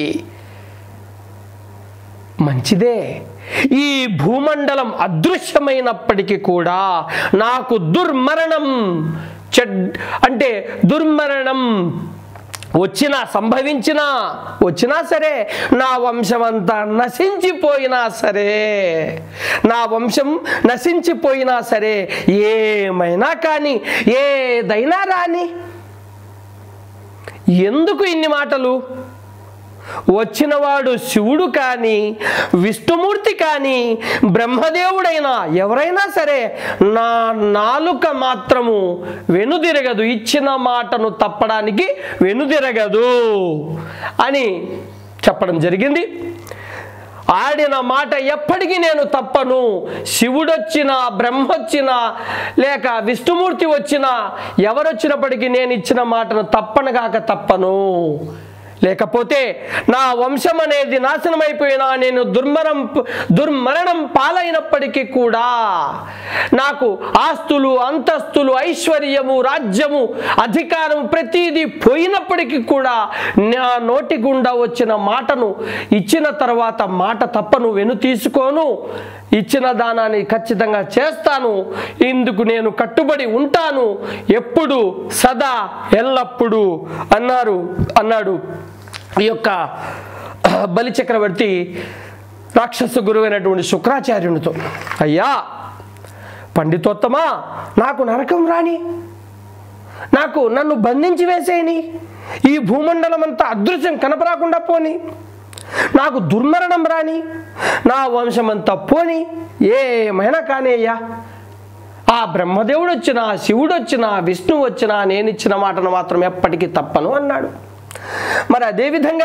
Speaker 1: మంచిదే ఈ భూమండలం అదృశ్యమైనప్పటికీ కూడా నాకు దుర్మరణం చెడ్ అంటే దుర్మరణం వచ్చినా సంభవించినా వచ్చినా సరే నా వంశం అంతా నశించిపోయినా సరే నా వంశం నశించిపోయినా సరే ఏమైనా కానీ ఏదైనా రాని ఎందుకు ఇన్ని మాటలు వచ్చినవాడు శివుడు కానీ విష్ణుమూర్తి కానీ బ్రహ్మదేవుడైనా ఎవరైనా సరే నా నాలుక మాత్రము వెనుదిరగదు ఇచ్చిన మాటను తప్పడానికి వెనుదిరగదు అని చెప్పడం జరిగింది ఆడిన మాట ఎప్పటికీ నేను తప్పను శివుడొచ్చినా బ్రహ్మొచ్చినా లేక విష్ణుమూర్తి వచ్చినా ఎవరొచ్చినప్పటికీ నేను ఇచ్చిన మాటను తప్పనగాక తప్పను లేకపోతే నా వంశం అనేది నాశనమైపోయినా నేను దుర్మరం దుర్మరణం పాలైనప్పటికీ కూడా నాకు ఆస్తులు అంతస్తులు ఐశ్వర్యము రాజ్యము అధికారం ప్రతిదీ పోయినప్పటికీ కూడా నా నోటి గుండా వచ్చిన మాటను ఇచ్చిన తర్వాత మాట తప్పను వెను తీసుకోను ఇచ్చిన దానాన్ని ఖచ్చితంగా చేస్తాను ఇందుకు నేను కట్టుబడి ఉంటాను ఎప్పుడు సదా ఎల్లప్పుడూ అన్నారు అన్నాడు ఈ యొక్క బలి చక్రవర్తి రాక్షస గురువైనటువంటి శుక్రాచార్యునితో అయ్యా పండితోత్తమా నాకు నరకం రాని నాకు నన్ను బంధించి వేసేయని ఈ భూమండలం అంతా అదృశ్యం కనపరాకుండా పోని నాకు దుర్మరణం రాని నా వంశమంతా పోని ఏమైనా కానీ అయ్యా ఆ బ్రహ్మదేవుడు వచ్చినా శివుడు వచ్చినా విష్ణువు వచ్చినా నేను ఇచ్చిన మాటను మాత్రం ఎప్పటికీ తప్పను అన్నాడు మరి అదేవిధంగా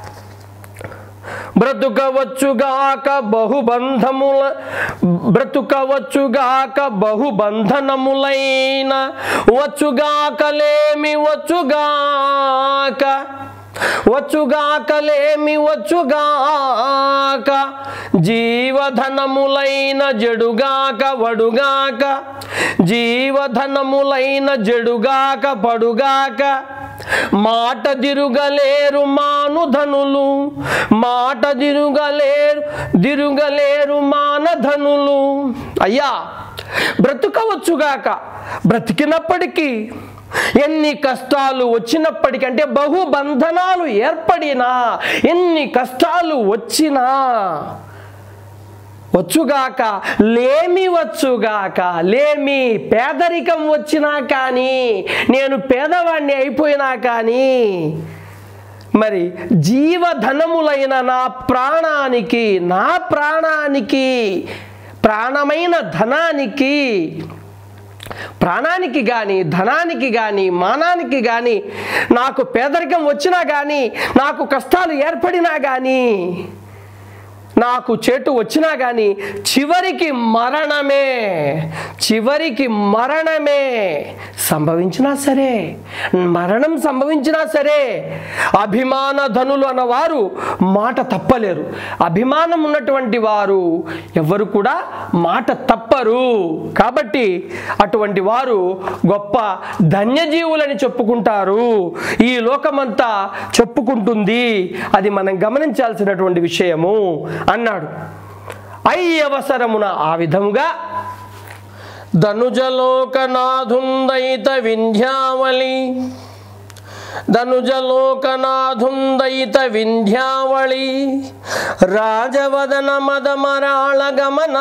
Speaker 1: బ్రతుకవచ్చుగాక బహుబంధముల బ్రతుకవచ్చుగాక బహుబంధనములైన వచ్చుగాకలేమి వచ్చుగాక వచ్చుగాకలేమి వచ్చుగాక జీవధనములైన జడుగాక వడుగాక జీవధనములైన జడుగాక పడుగాక మాట దిరుగలేరు మానుధనులు మాట దిరుగలేరు దిరుగలేరు మానధనులు అయ్యా బ్రతుకవచ్చుగాక బ్రతికినప్పటికీ ఎన్ని కష్టాలు వచ్చినప్పటికీ అంటే బహుబంధనాలు ఏర్పడినా ఎన్ని కష్టాలు వచ్చినా వచ్చుగాక లేమి వచ్చుగాక లేమి పేదరికం వచ్చినా కానీ నేను పేదవాణ్ణి అయిపోయినా కానీ మరి జీవధనములైన నా ప్రాణానికి నా ప్రాణానికి ప్రాణమైన ధనానికి ప్రాణానికి కానీ ధనానికి కానీ మానానికి కానీ నాకు పేదరికం వచ్చినా కానీ నాకు కష్టాలు ఏర్పడినా కానీ నాకు చేటు వచ్చినా కానీ చివరికి మరణమే చివరికి మరణమే సంభవించినా సరే మరణం సంభవించినా సరే అభిమాన ధనులు అన్నవారు మాట తప్పలేరు అభిమానం ఉన్నటువంటి వారు ఎవరు కూడా మాట తప్పరు కాబట్టి అటువంటి వారు గొప్ప ధన్యజీవులని చెప్పుకుంటారు ఈ లోకమంతా చెప్పుకుంటుంది అది మనం గమనించాల్సినటువంటి విషయము అన్నాడు ఐ అవసరమున ఆ విధముగా ధనుజలోకనాథుందైత వింధ్యావళి ధనుజలోకనాథుందైత వింధ్యావళి రాజవదన మదమరాళ గమన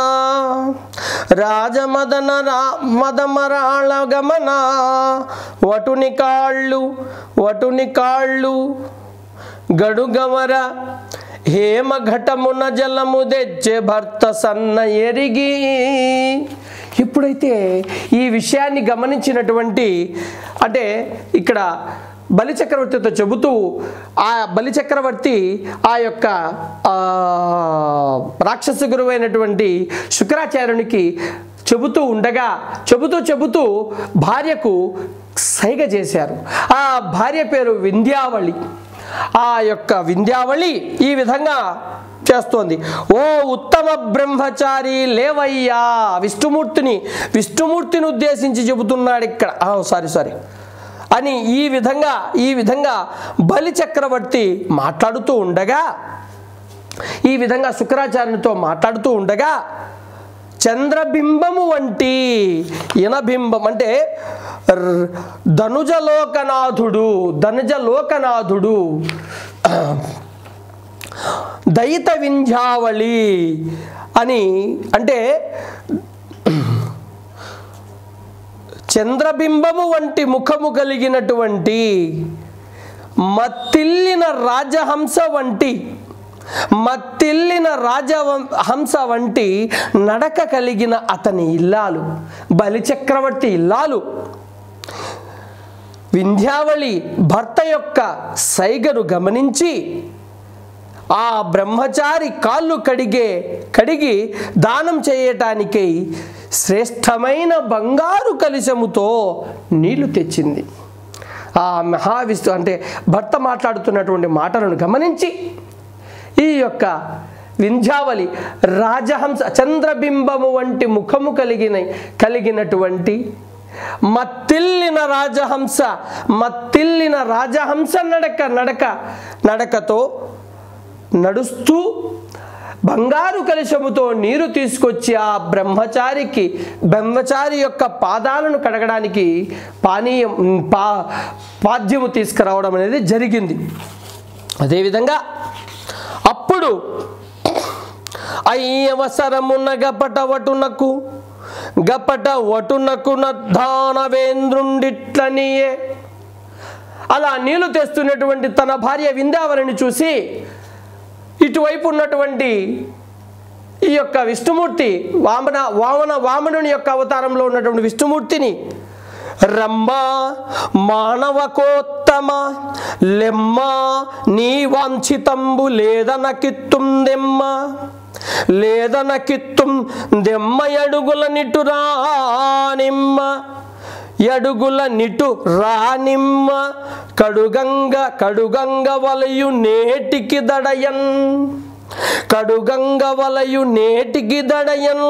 Speaker 1: రాజమదన రా మదమరాళ గమన వటుని కాళ్ళు వటుని కాళ్ళు గడుగవర హేమ ఘటమున జలము తెచ్చే భర్త సన్న ఎరిగి ఇప్పుడైతే ఈ విషయాన్ని గమనించినటువంటి అంటే ఇక్కడ బలిచక్రవర్తితో చెబుతూ ఆ బలిచక్రవర్తి ఆ యొక్క ఆ, రాక్షస గురువైనటువంటి శుక్రాచార్యునికి చెబుతూ ఉండగా చెబుతూ చెబుతూ భార్యకు సైగ చేశారు ఆ భార్య పేరు వింధ్యావళి ఆ యొక్క వింధ్యావళి ఈ విధంగా చేస్తోంది ఓ ఉత్తమ బ్రహ్మచారి లేవయ్యా విష్ణుమూర్తిని విష్ణుమూర్తిని ఉద్దేశించి చెబుతున్నాడు ఇక్కడ సారీ సారీ అని ఈ విధంగా ఈ విధంగా బలి చక్రవర్తి మాట్లాడుతూ ఉండగా ఈ విధంగా శుక్రాచార్యునితో మాట్లాడుతూ ఉండగా చంద్రబింబము వంటి ఇనబింబం అంటే ర్- ధనుజలోకనాథుడు ధనుజలోకనాథుడు దయిత వింధ్యావళి అని అంటే చంద్రబింబము వంటి ముఖము కలిగినటువంటి మత్తిల్లిన రాజహంస వంటి మత్తిల్లిన రాజహంస వంటి నడక కలిగిన అతని ఇల్లాలు బలిచక్రవర్తి ఇల్లాలు వింధ్యావళి భర్త యొక్క సైగను గమనించి ఆ బ్రహ్మచారి కాళ్ళు కడిగే కడిగి దానం చేయటానికై శ్రేష్టమైన బంగారు కలిశముతో నీళ్లు తెచ్చింది ఆ మహావిష్ణు అంటే భర్త మాట్లాడుతున్నటువంటి మాటలను గమనించి ఈ యొక్క వింధ్యావళి రాజహంస చంద్రబింబము వంటి ముఖము కలిగిన కలిగినటువంటి మత్తిల్లిన రాజహంస మత్తిల్లిన రాజహంస నడక నడక నడకతో నడుస్తూ బంగారు కలశముతో నీరు తీసుకొచ్చి ఆ బ్రహ్మచారికి బ్రహ్మచారి యొక్క పాదాలను కడగడానికి పానీయం పా పాద్యము తీసుకురావడం అనేది జరిగింది అదేవిధంగా అప్పుడు అయ్యవసరమున్న గపట వటునకు గపట వటునకు నద్దానవేంద్రుండిట్లనియే అలా నీళ్లు తెస్తున్నటువంటి తన భార్య విందావరిని చూసి ఇటువైపు ఉన్నటువంటి ఈ యొక్క విష్ణుమూర్తి వామన వామన వామనుని యొక్క అవతారంలో ఉన్నటువంటి విష్ణుమూర్తిని రమ్మ మానవకోత్తమ లెమ్మ నీ వాంఛితంబు లేదనకిత్తుం దెమ్మ లేదనకిత్తుం దెమ్మ ఎడుగుల నిటురా నిమ్మ ఎడుగుల నిటు రానిమ్మ కడుగంగ కడుగంగ వలయు నేటికి దడయన్ కడుగంగ వలయు నేటికి దడయన్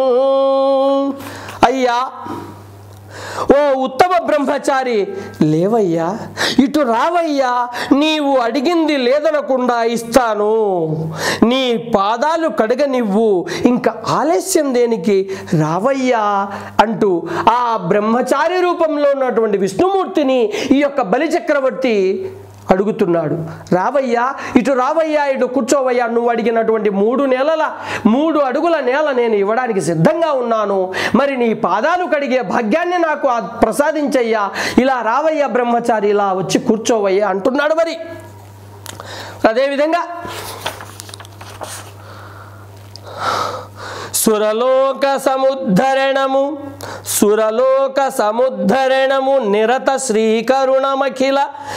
Speaker 1: అయ్యా ఓ ఉత్తమ బ్రహ్మచారి లేవయ్యా ఇటు రావయ్యా నీవు అడిగింది లేదనకుండా ఇస్తాను నీ పాదాలు కడగనివ్వు ఇంకా ఆలస్యం దేనికి రావయ్యా అంటూ ఆ బ్రహ్మచారి రూపంలో ఉన్నటువంటి విష్ణుమూర్తిని ఈ యొక్క బలిచక్రవర్తి అడుగుతున్నాడు రావయ్యా ఇటు రావయ్యా ఇటు కూర్చోవయ్యా నువ్వు అడిగినటువంటి మూడు నెలల మూడు అడుగుల నేల నేను ఇవ్వడానికి సిద్ధంగా ఉన్నాను మరి నీ పాదాలు కడిగే భాగ్యాన్ని నాకు ఆ ప్రసాదించయ్యా ఇలా రావయ్యా బ్రహ్మచారి ఇలా వచ్చి కూర్చోవయ్యా అంటున్నాడు మరి అదేవిధంగా సురలోక సముద్ధరణము సురలోక సముద్ధరణము నిరత శ్రీకరుణమఖిల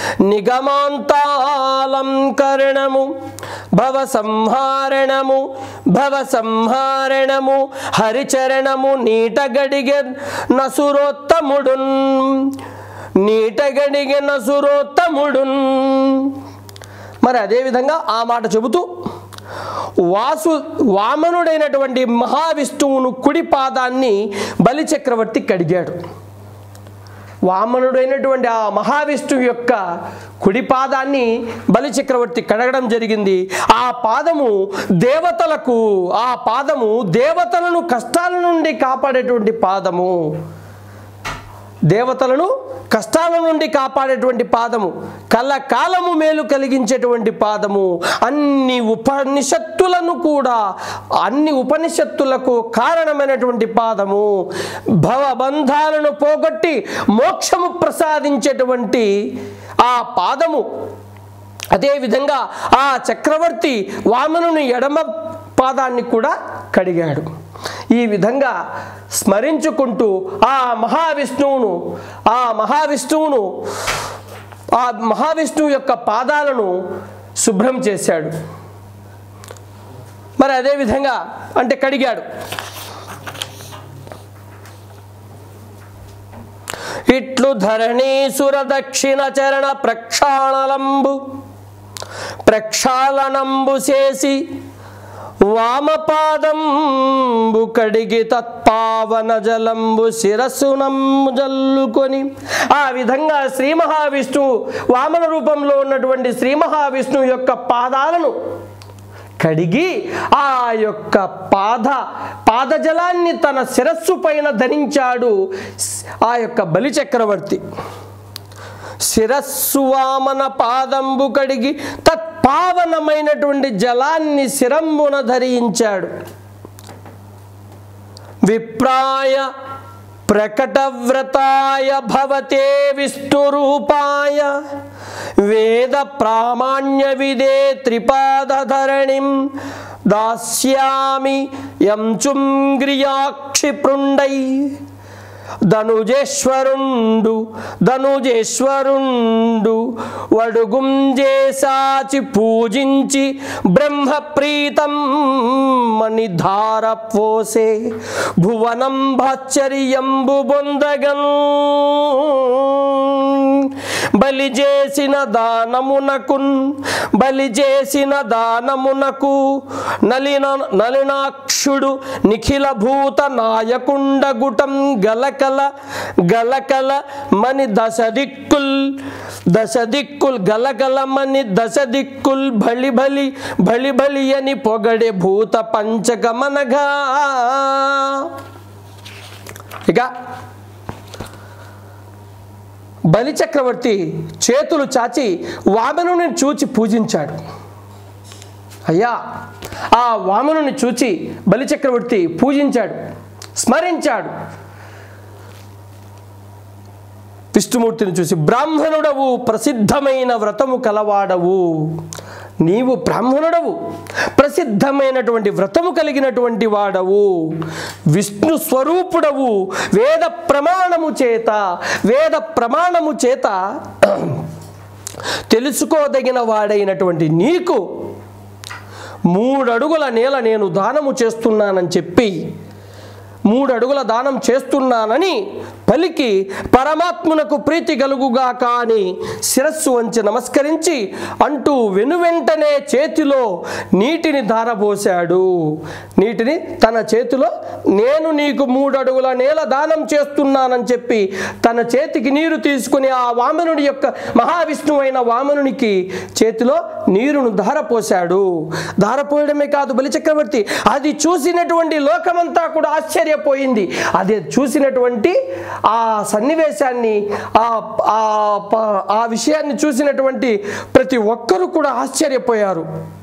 Speaker 1: నిగమాంతాలంకరణము భవ సంహారణము భవ సంహారణము హరిచరణము నీట గడిగె నసురోత్తముడున్ నీట గడిగె నసురోత్తముడున్ మరి అదేవిధంగా ఆ మాట చెబుతూ వాసు వామనుడైనటువంటి మహావిష్ణువును కుడి పాదాన్ని బలిచక్రవర్తి కడిగాడు వామనుడైనటువంటి ఆ మహావిష్ణువు యొక్క కుడి పాదాన్ని బలిచక్రవర్తి కడగడం జరిగింది ఆ పాదము దేవతలకు ఆ పాదము దేవతలను కష్టాల నుండి కాపాడేటువంటి పాదము దేవతలను కష్టాల నుండి కాపాడేటువంటి పాదము కలకాలము మేలు కలిగించేటువంటి పాదము అన్ని ఉపనిషత్తులను కూడా అన్ని ఉపనిషత్తులకు కారణమైనటువంటి పాదము భవబంధాలను పోగొట్టి మోక్షము ప్రసాదించేటువంటి ఆ పాదము అదేవిధంగా ఆ చక్రవర్తి వామనుని ఎడమ పాదాన్ని కూడా కడిగాడు ఈ విధంగా స్మరించుకుంటూ ఆ మహావిష్ణువును ఆ మహావిష్ణువును ఆ మహావిష్ణువు యొక్క పాదాలను శుభ్రం చేశాడు మరి అదేవిధంగా అంటే కడిగాడు ఇట్లు ధరణీసుర దక్షిణ చరణ ప్రక్షాళనంబు ప్రక్షాళనంబు చేసి వామపాదంబు కడిగి తత్పావన జలంబు శిరస్సునమ్ము జల్లుకొని ఆ విధంగా శ్రీ మహావిష్ణువు వామన రూపంలో ఉన్నటువంటి శ్రీ మహావిష్ణువు యొక్క పాదాలను కడిగి ఆ యొక్క పాద పాదజలాన్ని తన శిరస్సు పైన ధరించాడు ఆ యొక్క బలిచక్రవర్తి శిరస్సు వామన పాదంబు కడిగి తత్పావనమైనటువంటి జలాన్ని శిరంబున ధరించాడు విప్రాయ ప్రకటవ్రతాయ భవతే విష్ణురూపాయ వేద ప్రామాణ్య విదే త్రిపాదధరణిం దాస్యామి యం చుంగ్రియాక్షి పృండై ధనుజేశ్వరుండు ధనుజేశ్వరుండు వడుగుంజేసాచి పూజించి బ్రహ్మప్రీతం మణిధార పోసే భువనం భాచర్యంబు బొందగన్ బలి చేసిన దానమునకున్ బలి చేసిన దానమునకు నలిన నలినాక్షుడు నిఖిల భూత నాయకుండగుటం గలకల గలకల మని దశ దిక్కుల్ దశ దిక్కుల్ గలగల మని దశ దిక్కుల్ బలి బలి బలి బలి అని పొగడే భూత పంచకమనగా ఇక బలి చక్రవర్తి చేతులు చాచి వామనుని చూచి పూజించాడు అయ్యా ఆ వామనుని చూచి బలి చక్రవర్తి పూజించాడు స్మరించాడు విష్ణుమూర్తిని చూసి బ్రాహ్మణుడవు ప్రసిద్ధమైన వ్రతము కలవాడవు నీవు బ్రాహ్మణుడవు ప్రసిద్ధమైనటువంటి వ్రతము కలిగినటువంటి వాడవు విష్ణు స్వరూపుడవు వేద ప్రమాణము చేత వేద ప్రమాణము చేత తెలుసుకోదగిన వాడైనటువంటి నీకు మూడడుగుల నేల నేను దానము చేస్తున్నానని చెప్పి మూడు అడుగుల దానం చేస్తున్నానని పలికి పరమాత్మునకు ప్రీతి కలుగుగా కాని శిరస్సు వంచి నమస్కరించి అంటూ వెనువెంటనే చేతిలో నీటిని ధారపోశాడు నీటిని తన చేతిలో నేను నీకు మూడు అడుగుల నేల దానం చేస్తున్నానని చెప్పి తన చేతికి నీరు తీసుకుని ఆ వామనుడి యొక్క మహావిష్ణువైన వామనునికి చేతిలో నీరును ధారపోశాడు ధారపోయడమే కాదు బలిచక్రవర్తి అది చూసినటువంటి లోకమంతా కూడా ఆశ్చర్యపోయింది అదే చూసినటువంటి ఆ సన్నివేశాన్ని ఆ ఆ ప- ఆ విషయాన్ని చూసినటువంటి ప్రతి ఒక్కరూ కూడా ఆశ్చర్యపోయారు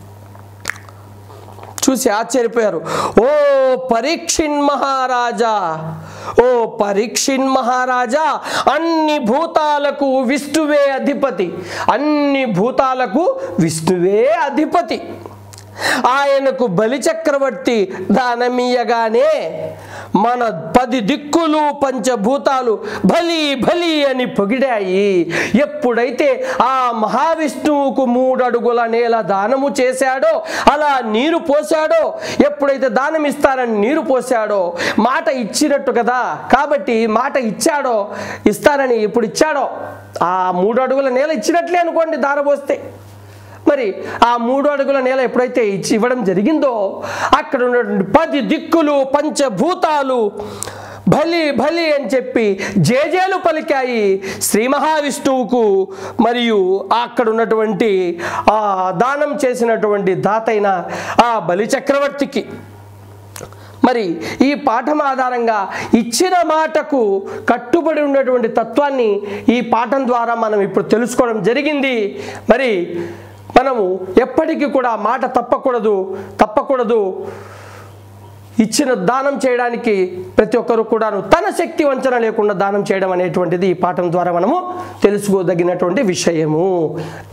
Speaker 1: చూసి ఆశ్చర్యపోయారు ఓ పరీక్షిన్ మహారాజా ఓ పరీక్షిన్ మహారాజా అన్ని భూతాలకు విష్ణువే అధిపతి అన్ని భూతాలకు విష్ణువే అధిపతి ఆయనకు బలి చక్రవర్తి దానమీయగానే మన పది దిక్కులు పంచభూతాలు బలి బలి అని పొగిడాయి ఎప్పుడైతే ఆ మహావిష్ణువుకు మూడు అడుగుల నేల దానము చేశాడో అలా నీరు పోశాడో ఎప్పుడైతే దానం ఇస్తానని నీరు పోశాడో మాట ఇచ్చినట్టు కదా కాబట్టి మాట ఇచ్చాడో ఇస్తానని ఇప్పుడు ఇచ్చాడో ఆ మూడు అడుగుల నేల ఇచ్చినట్లే అనుకోండి దారపోస్తే మరి ఆ మూడు అడుగుల నేల ఎప్పుడైతే ఇచ్చి ఇవ్వడం జరిగిందో అక్కడ ఉన్నటువంటి పది దిక్కులు పంచభూతాలు బలి బలి అని చెప్పి జేజేలు పలికాయి శ్రీ మహావిష్ణువుకు మరియు అక్కడ ఉన్నటువంటి ఆ దానం చేసినటువంటి దాతైన ఆ బలి చక్రవర్తికి మరి ఈ పాఠం ఆధారంగా ఇచ్చిన మాటకు కట్టుబడి ఉన్నటువంటి తత్వాన్ని ఈ పాఠం ద్వారా మనం ఇప్పుడు తెలుసుకోవడం జరిగింది మరి మనము ఎప్పటికీ కూడా మాట తప్పకూడదు తప్పకూడదు ఇచ్చిన దానం చేయడానికి ప్రతి ఒక్కరు కూడాను తన శక్తి వంచన లేకుండా దానం చేయడం అనేటువంటిది ఈ పాఠం ద్వారా మనము తెలుసుకోదగినటువంటి విషయము